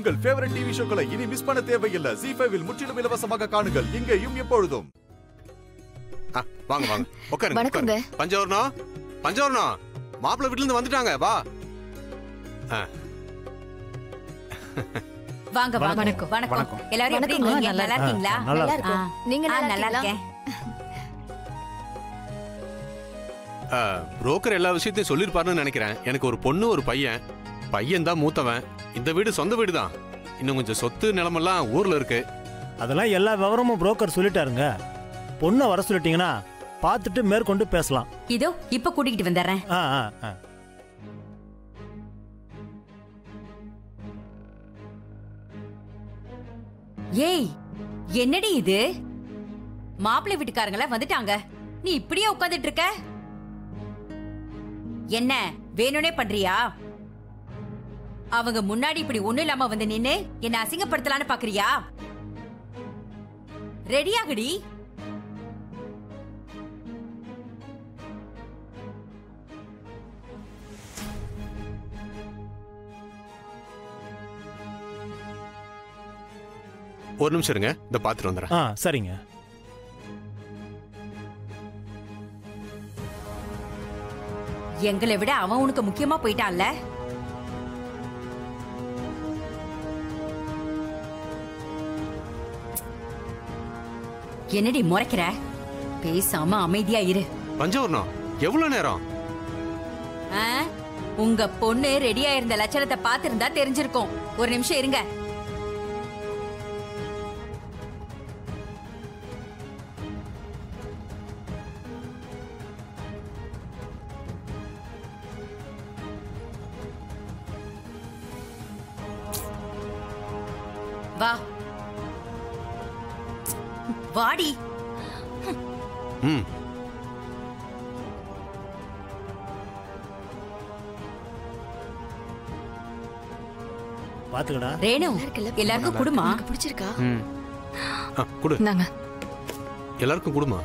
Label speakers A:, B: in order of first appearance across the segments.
A: உங்கள் favourite TV ஷோக்களை இனி miss பண்ண தேவையில்லை ஜி ஃபைவில் முற்றிலும் இலவசமாக காணுங்கள் இங்கேயும் எப்பொழுதும்
B: ஆ, வாங்க வாங்க உட்காருங்க
C: வணக்கங்க.
B: உட்காருங்க. பஞ்சவர்ணம் பஞ்சவர்ணம் மாப்பிள்ளை வீட்டுல இருந்து வந்துட்டாங்க வா ஆ,
D: வாங்க வாங்க
E: வணக்கம்.
D: வணக்கம் எல்லாரும் எப்படி
C: வணக்கம்.
D: இருக்கீங்க
E: நல்லா
D: நல்லா இருக்கீங்களா
E: நல்லா
C: நல்லா
D: ஆ.
C: இருக்கும் நீங்க
D: ஆ,
C: நல்லா
D: நல்லா
C: இருக்கீங்களா?
D: இருக்கேன்
B: ஆ, புரோக்கர் எல்லா விஷயத்தையும் சொல்லியிருப்பாருன்னு நினைக்கிறேன் எனக்கு ஒரு பொண்ணு ஒரு பையன் பையன் தான் மூத்தவன் இந்த வீடு சொந்த வீடு தான் இன்னும் கொஞ்சம் சொத்து நிலமெல்லாம் ஊர்ல இருக்கு
F: அதெல்லாம் எல்லா விவரமும் புரோக்கர் சொல்லிட்டாருங்க பொண்ணை வர சொல்லிட்டீங்கன்னா பார்த்துட்டு மேற்கொண்டு பேசலாம்
D: இதோ இப்ப கூட்டிகிட்டு வந்துடுறேன்
F: ஆ ஆ ஆ
D: ஏய் என்னடி இது மாப்பிள்ளை வீட்டுக்காரங்கள வந்துட்டாங்க நீ இப்படியே உட்கார்ந்துட்டு இருக்க என்ன வேணும்னே பண்றியா அவங்க முன்னாடி இப்படி ஒண்ணும் இல்லாம வந்து நின்னு என்ன அசிங்கப்படுத்தலான்னு பாக்குறியா ரெடியாகடி
B: ஒரு நிமிஷம் இருங்க இந்த பாத்துட்டு வந்துடுறேன்
F: ஆ சரிங்க
D: எங்களை விட அவன் உனக்கு முக்கியமா போயிட்டான்ல என்னடி முறைக்கிற பேசாம அமைதியா இரு
B: பஞ்சவர்ணம் எவ்வளவு நேரம்
D: ஆ? உங்க பொண்ணு ரெடியா இருந்த லட்சணத்தை பார்த்திருந்தா தெரிஞ்சிருக்கும் ஒரு நிமிஷம் இருங்க வா வாடி
B: ம்
F: பார்த்துக்கடா
D: ரேணு
C: நல்லா இருக்குல்ல?
D: எல்லாருக்கும் குடுமா
C: உனக்கு பிடிச்சிருக்கா
B: ம் ஆ, கொடு
E: இந்தாங்க
B: எல்லாருக்கும் கொடுமா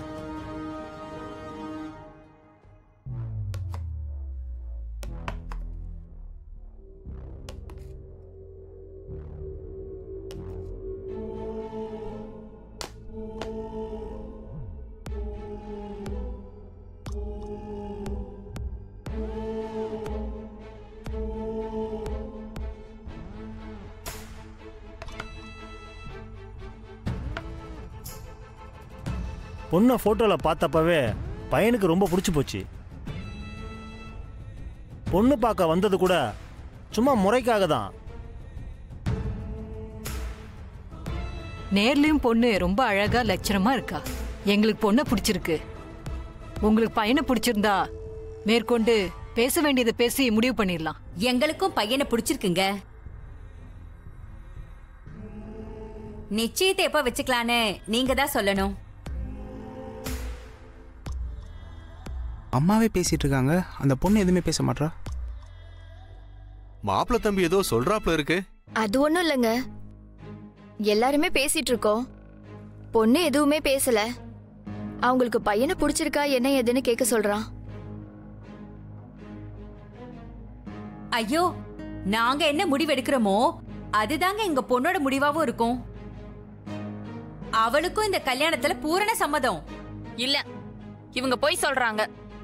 F: பொண்ணை ஃபோட்டோவில் பார்த்தப்பவே பையனுக்கு ரொம்ப பிடிச்சி போச்சு பொண்ணு பார்க்க வந்தது கூட சும்மா முறைக்காக தான்
E: நேர்லயும் பொண்ணு ரொம்ப அழகா லட்சணமா இருக்கா எங்களுக்கு பொண்ணை பிடிச்சிருக்கு உங்களுக்கு பையனை பிடிச்சிருந்தா மேற்கொண்டு பேச வேண்டியதை பேசி முடிவு பண்ணிடலாம்
D: எங்களுக்கும் பையனை பிடிச்சிருக்குங்க நிச்சயத்தை எப்ப வச்சுக்கலான்னு நீங்க தான் சொல்லணும்
G: அம்மாவே பேசிட்டு இருக்காங்க அந்த பொண்ணு எதுவுமே பேச மாட்றா
B: மாப்பிள்ளை தம்பி ஏதோ சொல்றாப்ல இருக்கு
C: அது ஒண்ணும் இல்லைங்க எல்லாருமே பேசிட்டு இருக்கோம் பொண்ணு எதுவுமே பேசல அவங்களுக்கு பையனை பிடிச்சிருக்கா என்ன ஏதுன்னு கேட்க சொல்றான்
D: ஐயோ நாங்க என்ன முடிவெடுக்கிறோமோ அதுதாங்க எங்க பொண்ணோட முடிவாவும் இருக்கும் அவளுக்கும் இந்த கல்யாணத்துல பூரண சம்மதம்
H: இல்ல இவங்க போய் சொல்றாங்க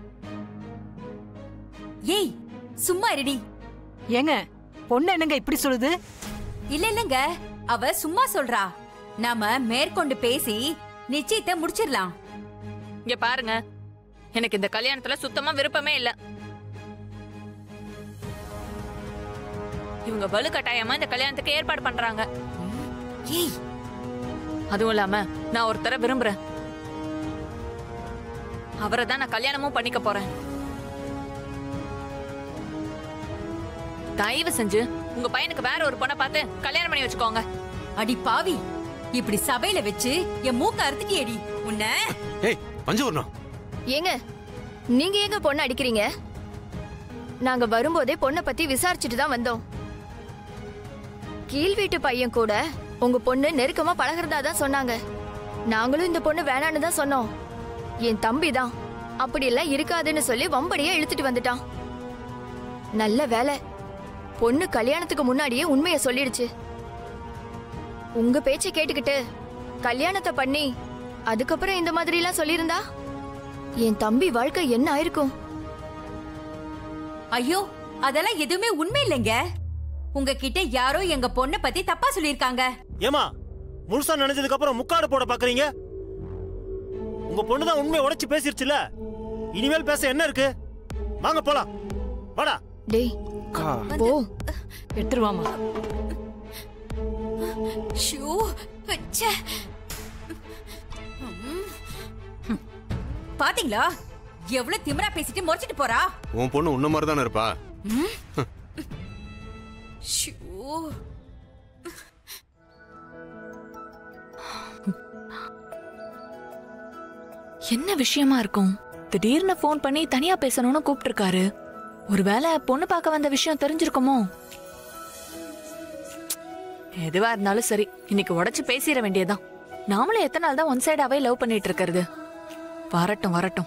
D: ஏய் சும்மா இருடி
E: ஏங்க பொண்ணு என்னங்க இப்படி சொல்லுது
D: இல்ல இல்லங்க அவ சும்மா சொல்றா நாம மேற்கொண்டு பேசி நிச்சயத்தை முடிச்சிடலாம்
H: இங்க பாருங்க எனக்கு இந்த கல்யாணத்துல சுத்தமா விருப்பமே இல்ல இவங்க வலுக்கட்டாயமா இந்த கல்யாணத்துக்கு ஏற்பாடு பண்றாங்க
D: ஏய்
H: அதுவும் இல்லாம நான் ஒருத்தரை விரும்புறேன் அவரை தான் நான் கல்யாணமும் பண்ணிக்க போறேன் தயவு செஞ்சு உங்க பையனுக்கு வேற ஒரு பொண்ணை பார்த்து கல்யாணம் பண்ணி வச்சுக்கோங்க
D: அடி பாவி இப்படி சபையில வச்சு என் மூக்க அறுத்துக்கு ஏடி உன்ன
B: ஏய் பஞ்சவர்ணம்
C: ஏங்க நீங்க ஏங்க பொண்ணு அடிக்கிறீங்க நாங்க வரும்போதே பொண்ணை பத்தி விசாரிச்சுட்டு தான் வந்தோம் கீழ் வீட்டு பையன் கூட உங்க பொண்ணு நெருக்கமா பழகுறதா தான் சொன்னாங்க நாங்களும் இந்த பொண்ணு வேணான்னு தான் சொன்னோம் என் தம்பி தான் அப்படியெல்லாம் இருக்காதுன்னு சொல்லி வம்படியா இழுத்துட்டு வந்துட்டான் நல்ல வேலை பொண்ணு கல்யாணத்துக்கு முன்னாடியே உண்மையை சொல்லிடுச்சு உங்க பேச்சை கேட்டுக்கிட்டு கல்யாணத்தை பண்ணி அதுக்கப்புறம் இந்த மாதிரி எல்லாம் சொல்லியிருந்தா என் தம்பி வாழ்க்கை என்ன ஆயிருக்கும்
D: ஐயோ அதெல்லாம் எதுவுமே உண்மை இல்லைங்க உங்ககிட்ட யாரோ எங்க பொண்ணை பத்தி தப்பா சொல்லிருக்காங்க
F: ஏமா முழுசா நினைச்சதுக்கு அப்புறம் முக்காடு போட பாக்குறீங்க உங்க பொண்ணு தான் உண்மையை உடைச்சு பேசிருச்சுல இனிமேல் பேச என்ன இருக்கு வாங்க போலாம் வாடா
C: டேய்
G: அக்கா
C: போ
E: எடுத்துருவாமா
D: ஷூ ச்சே. ம். ம். பாத்தீங்களா எவ்வளவு திமிரா பேசிட்டு முறைச்சிட்டு போறா
B: உன் பொண்ணு உன்ன மாதிரி தானே இருப்பா
D: ஷூ
H: என்ன விஷயமா இருக்கும் திடீர்னு ஃபோன் பண்ணி தனியா பேசணும்னு கூப்பிட்டிருக்காரு ஒருவேளை பொண்ணு பார்க்க வந்த விஷயம் தெரிஞ்சிருக்குமோ எதுவா இருந்தாலும் சரி இன்னைக்கு உடைச்சு பேசிட வேண்டியதுதான் நாமளும் எத்தனை நாள் தான் ஒன் சைடாவே லவ் பண்ணிட்டு இருக்கிறது வரட்டும் வரட்டும்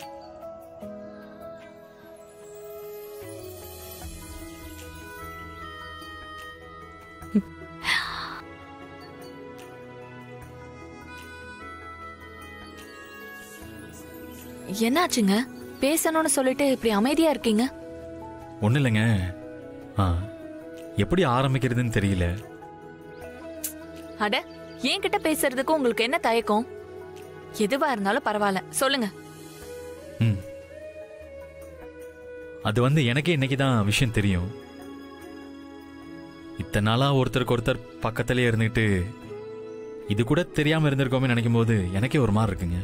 H: என்னாச்சுங்க பேசணும்னு சொல்லிட்டு இப்படி அமைதியா இருக்கீங்க
I: ஒன்றும் இல்லைங்க ஆ எப்படி ஆரம்பிக்கிறதுன்னு தெரியல
H: அட என்கிட்ட பேசுறதுக்கு உங்களுக்கு என்ன தயக்கம் எதுவா இருந்தாலும் பரவாயில்ல சொல்லுங்க
I: ம் அது வந்து எனக்கே இன்னைக்கு தான் விஷயம் தெரியும் இத்தனை நாளாக ஒருத்தருக்கு ஒருத்தர் பக்கத்துலேயே இருந்துட்டு இது கூட தெரியாமல் இருந்திருக்கோமே நினைக்கும் போது எனக்கே ஒரு மாதிரி இருக்குங்க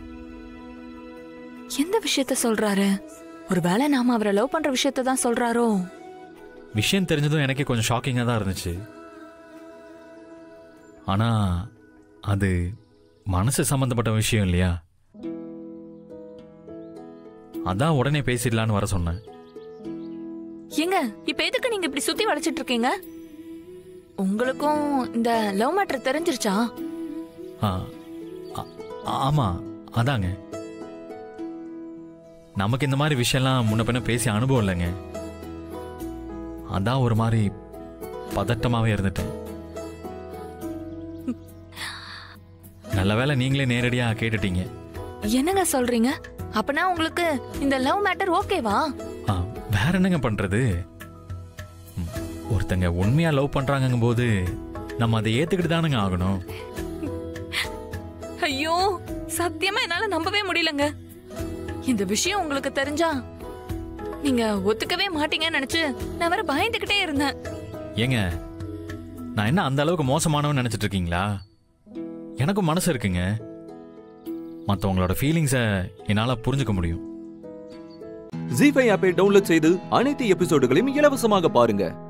H: எந்த விஷயத்த சொல்றாரு ஒருவேளை நாம அவரை லவ் பண்ற விஷயத்த தான் சொல்றாரோ
I: விஷயம் தெரிஞ்சதும் எனக்கே கொஞ்சம் ஷாக்கிங்காக தான் இருந்துச்சு ஆனால் அது மனசு சம்மந்தப்பட்ட விஷயம் இல்லையா அதான் உடனே பேசிடலான்னு வர சொன்னேன்
H: ஏங்க இப்ப எதுக்கு நீங்க இப்படி சுத்தி வளைச்சிட்டு இருக்கீங்க உங்களுக்கும் இந்த லவ் மேட்டர் தெரிஞ்சிருச்சா
I: ஆ ஆ- ஆமாம் அதாங்க நமக்கு இந்த மாதிரி விஷயம்லாம் முன்ன பின்ன பேசி அனுபவம் இல்லைங்க அதான் ஒரு மாதிரி பதட்டமாகவே இருந்துட்டேன் நல்ல வேளை நீங்களே நேரடியாக கேட்டுட்டீங்க
H: என்னங்க சொல்றீங்க அப்பனா உங்களுக்கு இந்த லவ் மேட்டர் ஓகேவா
I: ஆ, வேற என்னங்க பண்றது ம், ஒருத்தங்க உண்மையா லவ் பண்றாங்கங்கும் போது நம்ம அதை ஏத்துக்கிட்டு தானுங்க ஆகணும்
H: ஐயோ சத்தியமா என்னால நம்பவே முடியலங்க இந்த விஷயம் உங்களுக்கு தெரிஞ்சா நீங்க ஒத்துக்கவே மாட்டீங்கன்னு நினைச்சு நான் வேற பயந்துகிட்டே இருந்தேன்
I: ஏங்க நான் என்ன அந்த அளவுக்கு மோசமானவன் நினைச்சிட்டு இருக்கீங்களா எனக்கும் மனசு இருக்குங்க மற்றவங்களோட ஃபீலிங்ஸை என்னால் புரிஞ்சுக்க முடியும்
J: ஜி ஃபைவ் ஆப்பை டவுன்லோட் செய்து அனைத்து எபிசோடுகளையும் இலவசமாக பாருங்க